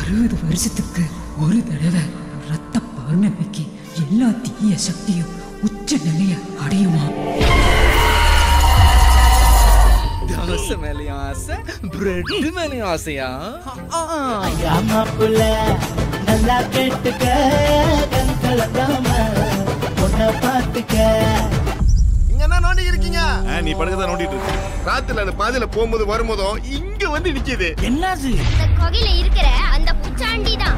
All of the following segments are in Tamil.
அறுபது வருஷத்துக்கு ஒரு தடவை ரத்த பௌர்ணமிக்கு எல்லா தீய சக்தியும் உச்ச நிலைய அடையுமா தோசை மேலேயும் ஆசை பிரெட் மேலேயும் ஆசையா ஐயா மாப்புல நல்லா கேட்டுக்க கண் கலங்காம பொண்ண பார்த்துக்க இங்க என்ன நோண்டி இருக்கீங்க நீ படுக்கதான் நோண்டிட்டு இருக்க ராத்துல அந்த பாதையில போகும்போது வரும்போதும் இங்க வந்து நிக்குது என்னது இந்த கொகையில இருக்கிற அந்த புச்சாண்டி தான்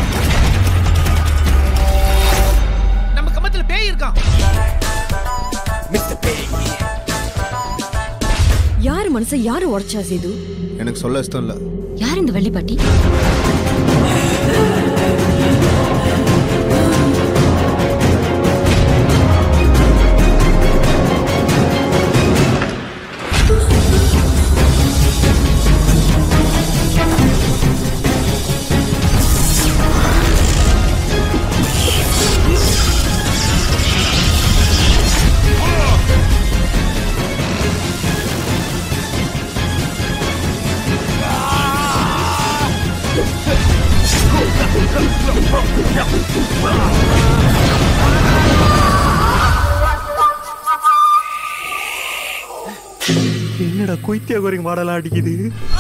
நம்ம கம்பத்துல பேய் இருக்கான் யாரு மனசை யாரு உடைச்சா சேது எனக்கு சொல்ல இஷ்டம் இல்ல யார் இந்த வள்ளிப்பாட்டி என்னடா கொய்த்தியா கோரிங்க மாடலாம் அடிக்குது